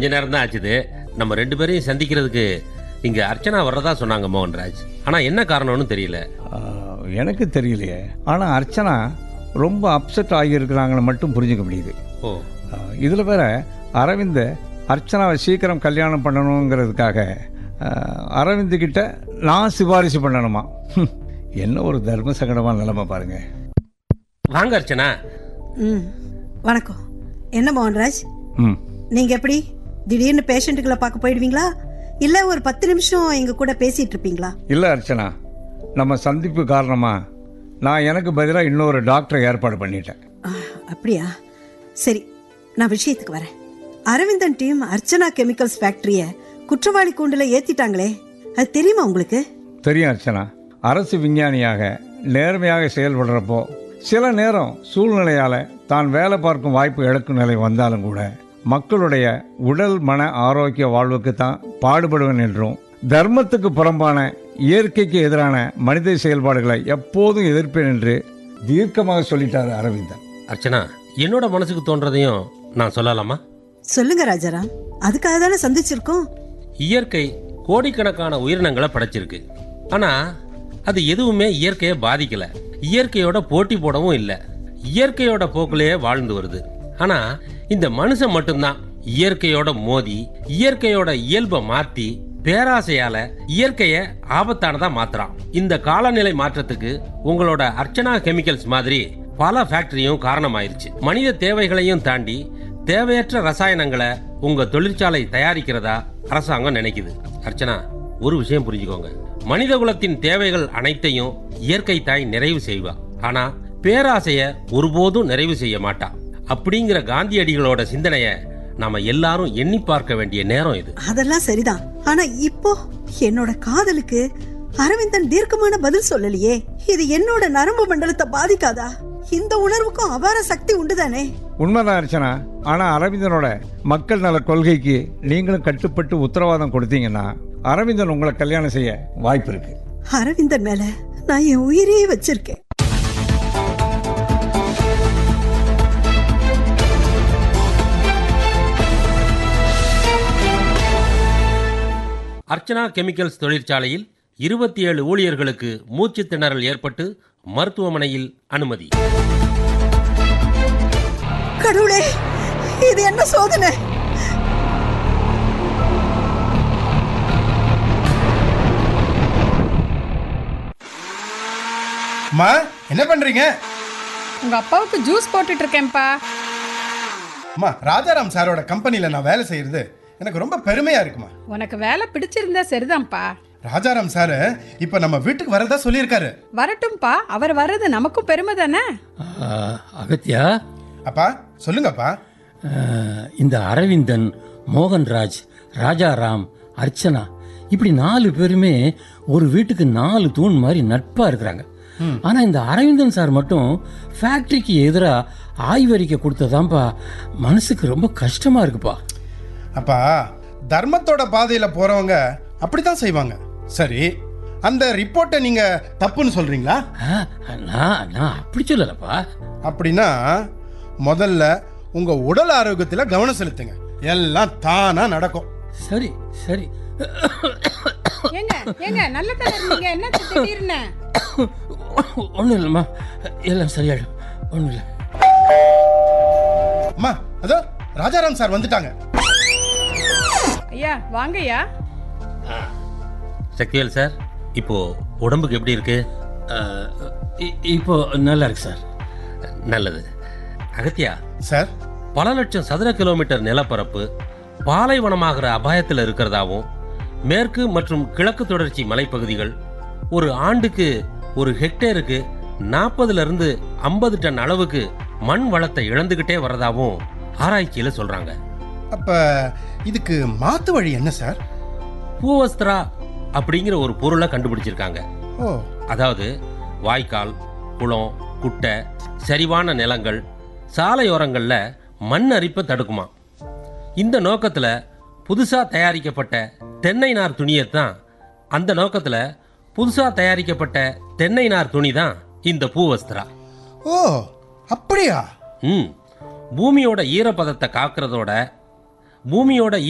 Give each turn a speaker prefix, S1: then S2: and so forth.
S1: கொஞ்ச நேரம் தான் ஆச்சுது நம்ம ரெண்டு பேரையும் சந்திக்கிறதுக்கு இங்க அர்ச்சனா வர்றதா சொன்னாங்க மோகன்ராஜ் ஆனா என்ன காரணம்னு தெரியல
S2: ஆ, எனக்கு தெரியலையே ஆனால் அர்ச்சனா ரொம்ப அப்செட் ஆகியிருக்கிறாங்கன்னு மட்டும் புரிஞ்சுக்க முடியுது
S1: ஓ
S2: இதில் வேற அரவிந்த அர்ச்சனாவை சீக்கிரம் கல்யாணம் பண்ணணுங்கிறதுக்காக ஆ, அரவிந்த் கிட்ட நான் சிபாரிசு பண்ணணுமா ஹம், என்ன ஒரு தர்ம சங்கடமான நிலைமை பாருங்க
S1: வாங்க அர்ச்சனா
S3: ம் வணக்கம் என்ன மோகன்ராஜ்
S2: ம்
S3: நீங்க எப்படி திடீர்னு பேஷண்ட்டுகளை பார்க்க போயிடுவீங்களா இல்ல ஒரு பத்து நிமிஷம் எங்க கூட பேசிட்டு இருப்பீங்களா
S2: இல்லை அர்ச்சனா நம்ம சந்திப்பு காரணமாக நான் எனக்கு பதிலாக இன்னொரு டாக்டரை ஏற்பாடு பண்ணிட்டேன்
S3: ஆ, அப்படியா சரி நான் விஷயத்துக்கு வரேன் அரவிந்தன் டீம் அர்ச்சனா கெமிக்கல்ஸ் ஃபேக்டரிய குற்றவாளி கூண்டுல ஏத்திட்டாங்களே அது தெரியுமா உங்களுக்கு
S2: தெரியும் அர்ச்சனா அரசு விஞ்ஞானியாக நேர்மையாக செயல்படுறப்போ சில நேரம் சூழ்நிலையால் தான் வேலை பார்க்கும் வாய்ப்பு இழக்கும் நிலை வந்தாலும் கூட மக்களுடைய உடல் மன ஆரோக்கிய வாழ்வுக்கு தான் பாடுபடுவேன் என்றும் தர்மத்துக்கு புறம்பான இயற்கைக்கு எதிரான மனித செயல்பாடுகளை எப்போதும் எதிர்ப்பேன் என்று தீர்க்கமாக சொல்லிட்டார் அரவிந்தன்
S1: அர்ச்சனா என்னோட மனசுக்கு தோன்றதையும் நான் சொல்லலாமா
S3: சொல்லுங்க ராஜாராம் அதுக்காக தானே சந்திச்சிருக்கோம்
S1: இயற்கை கோடிக்கணக்கான உயிரினங்களை படைச்சிருக்கு ஆனா அது எதுவுமே இயற்கையை பாதிக்கல இயற்கையோட போட்டி போடவும் இல்லை இயற்கையோட போக்கிலேயே வாழ்ந்து வருது ஆனா இந்த மனுஷன் மட்டும்தான் இயற்கையோட மோதி இயற்கையோட இயல்பை மாத்தி பேராசையால இயற்கைய ஆபத்தானதா மாத்துறான் இந்த காலநிலை மாற்றத்துக்கு உங்களோட அர்ச்சனா கெமிக்கல்ஸ் மாதிரி பல ஃபேக்டரியும் காரணமாயிருச்சு மனித தேவைகளையும் தாண்டி தேவையற்ற ரசாயனங்களை உங்க தொழிற்சாலை தயாரிக்கிறதா அரசாங்கம் நினைக்குது அர்ச்சனா ஒரு விஷயம் புரிஞ்சுக்கோங்க மனித குலத்தின் தேவைகள் அனைத்தையும் இயற்கை தாய் நிறைவு செய்வா ஆனா பேராசைய ஒருபோதும் நிறைவு செய்ய மாட்டா அப்படிங்கிற காந்தியடிகளோட சிந்தனைய நாம எல்லாரும் எண்ணி பார்க்க வேண்டிய நேரம் இது
S3: அதெல்லாம் சரிதான் ஆனா இப்போ என்னோட காதலுக்கு அரவிந்தன் தீர்க்கமான பதில் சொல்லலையே இது என்னோட நரம்பு மண்டலத்தை பாதிக்காதா இந்த உணர்வுக்கும் அபார சக்தி உண்டுதானே
S2: உண்மைதான் அர்ச்சனா ஆனால் அரவிந்தனோட மக்கள் நல கொள்கைக்கு நீங்களும் கட்டுப்பட்டு உத்தரவாதம் கொடுத்தீங்கன்னா அரவிந்தன் உங்களை கல்யாணம் செய்ய வாய்ப்பு இருக்கு
S3: அரவிந்தன் மேல நான் என் உயிரையே வச்சிருக்கேன்
S1: அர்ச்சனா கெமிக்கல்ஸ் தொழிற்சாலையில் இருபத்தி ஏழு ஊழியர்களுக்கு மூச்சு திணறல் ஏற்பட்டு மருத்துவமனையில் அனுமதி
S3: கடவுளே இது என்ன சோதனை
S4: அம்மா என்ன பண்றீங்க
S5: உங்க அப்பாவுக்கு ஜூஸ் போட்டுட்டு இருக்கேன்ப்பா
S4: அம்மா ராஜாராம் சாரோட கம்பெனில நான் வேலை செய்யறது எனக்கு ரொம்ப பெருமையா இருக்குமா
S5: உனக்கு வேலை பிடிச்சிருந்தா சரிதான்ப்பா
S4: ராஜாராம் சார் இப்ப நம்ம வீட்டுக்கு வரதா சொல்லியிருக்காரு
S5: வரட்டும்ப்பா அவர் வர்றது நமக்கும் பெருமை தானே
S6: ஆ, அகத்யா
S4: அப்பா சொல்லுங்கப்பா
S6: ஆ, இந்த அரவிந்தன் மோகன்ராஜ் ராஜாராம் அர்ச்சனா இப்படி நாலு பேருமே ஒரு வீட்டுக்கு நாலு தூண் மாதிரி நட்பா இருக்கிறாங்க ஆனா இந்த அரவிந்தன் சார் மட்டும் ஃபேக்டரிக்கு எதிரா ஆய்வறிக்கை கொடுத்ததாம்பா மனசுக்கு ரொம்ப கஷ்டமா இருக்குப்பா
S4: அப்பா தர்மத்தோட பாதையில போறவங்க அப்படித்தான் செய்வாங்க சரி அந்த ரிப்போர்ட்டை நீங்க தப்புன்னு சொல்றீங்களா
S6: ஆ, நான் நான் அப்படி சொல்லலப்பா
S4: அப்படின்னா முதல்ல உங்க உடல் ஆரோக்கியத்துல கவனம் செலுத்துங்க எல்லாம் தானா நடக்கும்
S6: சரி சரி
S5: ஏங்க ஏங்க நல்ல இருந்தீங்க என்ன திடீர்னு
S6: ஒன்றும் இல்லைம்மா எல்லாம் சரியாயிடும் ஒன்றும் இல்லை
S4: அம்மா அதோ ராஜாராம் சார் வந்துட்டாங்க
S5: ஐயா வாங்கய்யா
S1: சக்திவேல் சார் இப்போ உடம்புக்கு எப்படி இருக்கு
S6: ஆ, இ- இப்போ நல்லா இருக்கு சார்
S1: நல்லது அகத்தியா
S4: சார்
S1: பல லட்சம் சதுர கிலோமீட்டர் நிலப்பரப்பு பாலைவனமாகிற அபாயத்தில் இருக்கிறதாவும் மேற்கு மற்றும் கிழக்கு தொடர்ச்சி மலைப்பகுதிகள் ஒரு ஆண்டுக்கு ஒரு ஹெக்டேருக்கு நாற்பதுல இருந்து ஐம்பது டன் அளவுக்கு மண் வளத்தை இழந்துகிட்டே வரதாவும் ஆராய்ச்சியில சொல்றாங்க
S4: அப்ப இதுக்கு மாத்து வழி என்ன சார்
S1: பூவஸ்திரா அப்படிங்கிற ஒரு பொருளை கண்டுபிடிச்சிருக்காங்க
S4: ஓ
S1: அதாவது வாய்க்கால் குளம் குட்டை சரிவான நிலங்கள் சாலையோரங்களில் மண் அரிப்பை தடுக்குமா இந்த நோக்கத்தில் புதுசாக தயாரிக்கப்பட்ட தென்னை நார் துணியை தான் அந்த நோக்கத்தில் புதுசாக தயாரிக்கப்பட்ட தென்னை நார் துணி தான் இந்த பூவஸ்திரா
S4: ஓ அப்படியா
S1: ம் பூமியோட ஈரப்பதத்தை காக்கிறதோட பூமியோட